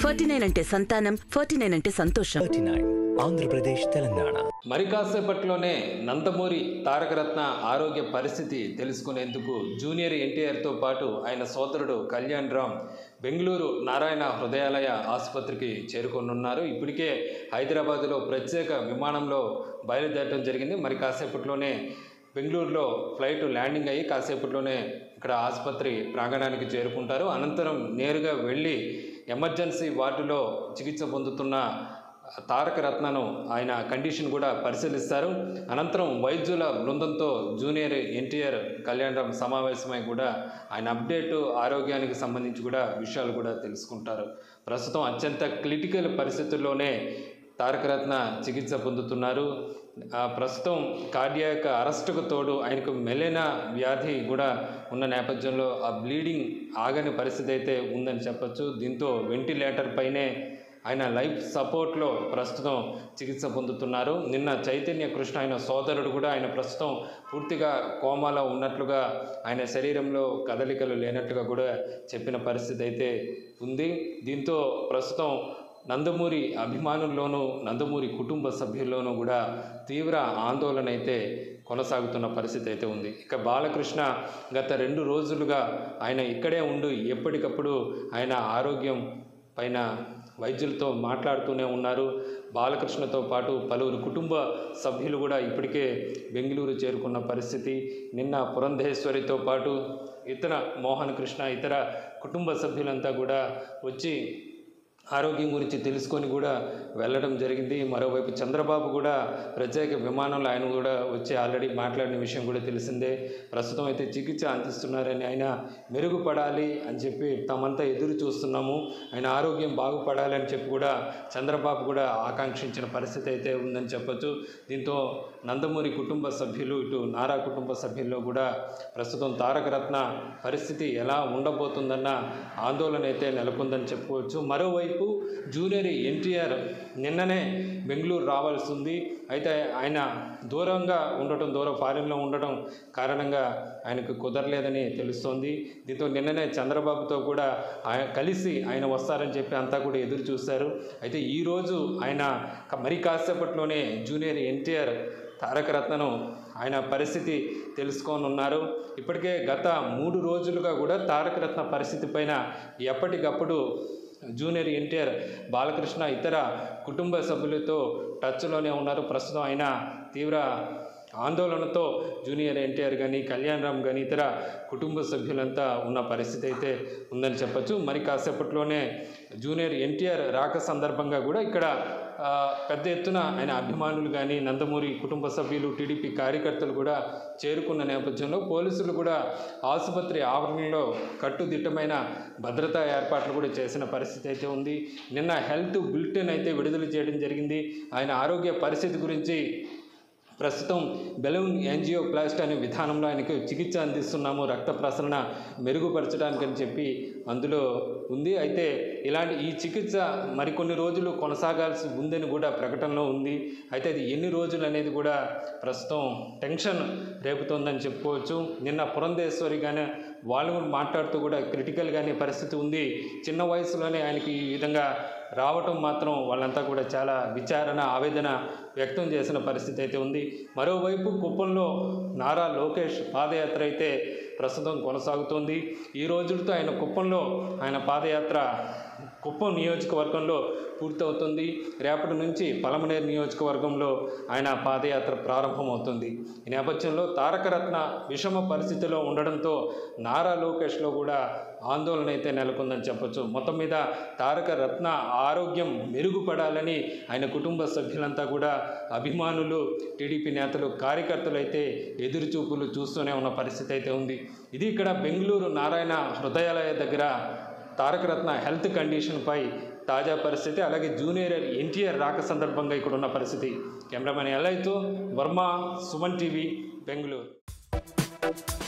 forty nine అంటే సంతానం forty nine అంటే సంతోషం థర్టీ నైన్ ఆంధ్రప్రదేశ్ తెలంగాణ మరి కాసేపట్లోనే నందమూరి తారకరత్న ఆరోగ్య పరిస్థితి తెలుసుకునేందుకు జూనియర్ ఎన్టీఆర్తో పాటు ఆయన సోదరుడు కళ్యాణ్ రామ్ బెంగళూరు నారాయణ హృదయాలయ ఆసుపత్రికి చేరుకొనున్నారు ఇప్పటికే హైదరాబాదులో ప్రత్యేక విమానంలో బయలుదేరడం జరిగింది మరి కాసేపట్లోనే బెంగళూరులో ఫ్లైట్ ల్యాండింగ్ అయ్యి కాసేపట్లోనే ఇక్కడ ఆసుపత్రి ప్రాంగణానికి చేరుకుంటారు అనంతరం నేరుగా వెళ్ళి ఎమర్జెన్సీ వార్డులో చికిత్స పొందుతున్న తారక రత్నను ఆయన కండిషన్ కూడా పరిశీలిస్తారు అనంతరం వైద్యుల బృందంతో జూనియర్ ఎన్టీఆర్ కళ్యాణరామ్ సమావేశమై కూడా ఆయన అప్డేట్ ఆరోగ్యానికి సంబంధించి కూడా విషయాలు కూడా తెలుసుకుంటారు ప్రస్తుతం అత్యంత క్రిటికల్ పరిస్థితుల్లోనే తారకరత్న చికిత్స పొందుతున్నారు ఆ, ప్రస్తుతం కార్డియాక్ అరెస్టుకు తోడు ఆయనకు మెలెనా వ్యాధి కూడా ఉన్న నేపథ్యంలో ఆ బ్లీడింగ్ ఆగని పరిస్థితి అయితే ఉందని చెప్పొచ్చు దీంతో వెంటిలేటర్ పైనే ఆయన లైఫ్ సపోర్ట్లో ప్రస్తుతం చికిత్స పొందుతున్నారు నిన్న చైతన్య కృష్ణ ఆయన సోదరుడు కూడా ఆయన ప్రస్తుతం పూర్తిగా కోమాలో ఉన్నట్లుగా ఆయన శరీరంలో కదలికలు లేనట్టుగా కూడా చెప్పిన పరిస్థితి అయితే ఉంది దీంతో ప్రస్తుతం నందమూరి అభిమానుల్లోనూ నందమూరి కుటుంబ సభ్యుల్లోనూ కూడా తీవ్ర ఆందోళన అయితే కొనసాగుతున్న పరిస్థితి అయితే ఉంది ఇక బాలకృష్ణ గత రెండు రోజులుగా ఆయన ఇక్కడే ఉండి ఎప్పటికప్పుడు ఆయన ఆరోగ్యం పైన వైద్యులతో మాట్లాడుతూనే ఉన్నారు బాలకృష్ణతో పాటు పలువురు కుటుంబ సభ్యులు కూడా ఇప్పటికే బెంగళూరు చేరుకున్న పరిస్థితి నిన్న పురంధేశ్వరితో పాటు ఇతర మోహన్ కృష్ణ ఇతర కుటుంబ సభ్యులంతా కూడా వచ్చి ఆరోగ్యం గురించి తెలుసుకొని కూడా వెళ్ళడం జరిగింది మరోవైపు చంద్రబాబు కూడా ప్రత్యేక విమానంలో ఆయన కూడా వచ్చి ఆల్రెడీ మాట్లాడిన విషయం కూడా తెలిసిందే ప్రస్తుతం అయితే చికిత్స అందిస్తున్నారని ఆయన మెరుగుపడాలి అని చెప్పి తమంతా ఎదురు చూస్తున్నాము ఆయన ఆరోగ్యం బాగుపడాలి అని చెప్పి కూడా చంద్రబాబు కూడా ఆకాంక్షించిన పరిస్థితి అయితే ఉందని చెప్పొచ్చు దీంతో నందమూరి కుటుంబ సభ్యులు ఇటు నారా కుటుంబ సభ్యుల్లో కూడా ప్రస్తుతం తారకరత్న పరిస్థితి ఎలా ఉండబోతుందన్న ఆందోళన అయితే నెలకొందని చెప్పుకోవచ్చు మరోవైపు జూనియర్ ఎన్టీఆర్ నిన్ననే బెంగళూరు రావాల్సి ఉంది అయితే ఆయన దూరంగా ఉండటం దూరం ఫారిన్లో ఉండటం కారణంగా ఆయనకు కుదరలేదని తెలుస్తోంది దీంతో నిన్ననే చంద్రబాబుతో కూడా ఆయన కలిసి ఆయన వస్తారని చెప్పి అంతా కూడా ఎదురు చూశారు అయితే ఈరోజు ఆయన క- మరి కాసేపట్లోనే జూనియర్ ఎన్టీఆర్ తారకరత్నను ఆయన పరిస్థితి తెలుసుకొని ఉన్నారు ఇప్పటికే గత మూడు రోజులుగా కూడా తారకరత్న పరిస్థితి పైన ఎప్పటికప్పుడు జూనియర్ ఎన్టీఆర్ బాలకృష్ణ ఇతర కుటుంబ సభ్యులతో టచ్లోనే ఉన్నారు ప్రస్తుతం ఆయన తీవ్ర ఆందోళనతో జూనియర్ ఎన్టీఆర్ కానీ కళ్యాణ్ రామ్ కానీ ఇతర కుటుంబ సభ్యులంతా ఉన్న పరిస్థితి అయితే ఉందని చెప్పొచ్చు మరి కాసేపట్లోనే జూనియర్ ఎన్టీఆర్ రాక సందర్భంగా కూడా ఇక్కడ ఆ, పెద్ద ఎత్తున ఆయన అభిమానులు కానీ నందమూరి కుటుంబ సభ్యులు టీడీపీ కార్యకర్తలు కూడా చేరుకున్న నేపథ్యంలో పోలీసులు కూడా ఆసుపత్రి ఆవరణలో కట్టుదిట్టమైన భద్రతా ఏర్పాట్లు కూడా చేసిన పరిస్థితి అయితే ఉంది నిన్న హెల్త్ బులెటిన్ అయితే విడుదల చేయడం జరిగింది ఆయన ఆరోగ్య పరిస్థితి గురించి ప్రస్తుతం బెలూన్ యాంజియోప్లాస్ట్ అనే విధానంలో ఆయనకు చికిత్స అందిస్తున్నాము రక్త ప్రసరణ మెరుగుపరచడానికి అని చెప్పి అందులో ఉంది అయితే ఇలాంటి ఈ చికిత్స మరికొన్ని రోజులు కొనసాగాల్సి ఉందని కూడా ప్రకటనలో ఉంది అయితే అది ఎన్ని రోజులు అనేది కూడా ప్రస్తుతం టెన్షన్ రేపుతోందని చెప్పుకోవచ్చు నిన్న పురంధేశ్వరి కానీ వాళ్ళు కూడా మాట్లాడుతూ కూడా క్రిటికల్గానే పరిస్థితి ఉంది చిన్న వయసులోనే ఆయనకి ఈ విధంగా రావటం మాత్రం వాళ్ళంతా కూడా చాలా విచారణ ఆవేదన వ్యక్తం చేసిన పరిస్థితి అయితే ఉంది మరోవైపు కుప్పంలో నారా లోకేష్ పాదయాత్ర అయితే ప్రస్తుతం కొనసాగుతోంది ఈ రోజులతో ఆయన కుప్పంలో ఆయన పాదయాత్ర కుప్పం నియోజకవర్గంలో పూర్తవుతుంది రేపటి నుంచి పలమనేరు నియోజకవర్గంలో ఆయన పాదయాత్ర ప్రారంభమవుతుంది ఈ నేపథ్యంలో తారకరత్న విషమ పరిస్థితిలో ఉండడంతో నారా లోకేష్లో కూడా ఆందోళన అయితే నెలకొందని చెప్పొచ్చు మొత్తం మీద తారక రత్న ఆరోగ్యం మెరుగుపడాలని ఆయన కుటుంబ సభ్యులంతా కూడా అభిమానులు టీడీపీ నేతలు కార్యకర్తలు అయితే ఎదురుచూపులు చూస్తూనే ఉన్న పరిస్థితి అయితే ఉంది ఇది ఇక్కడ బెంగళూరు నారాయణ హృదయాలయ దగ్గర తారకరత్న హెల్త్ కండిషన్పై తాజా పరిస్థితి అలాగే జూనియర్ ఎన్టీఆర్ రాక సందర్భంగా ఇక్కడ ఉన్న పరిస్థితి కెమెరామెన్ ఎల్ఐతో వర్మ సుమన్ టీవీ బెంగళూరు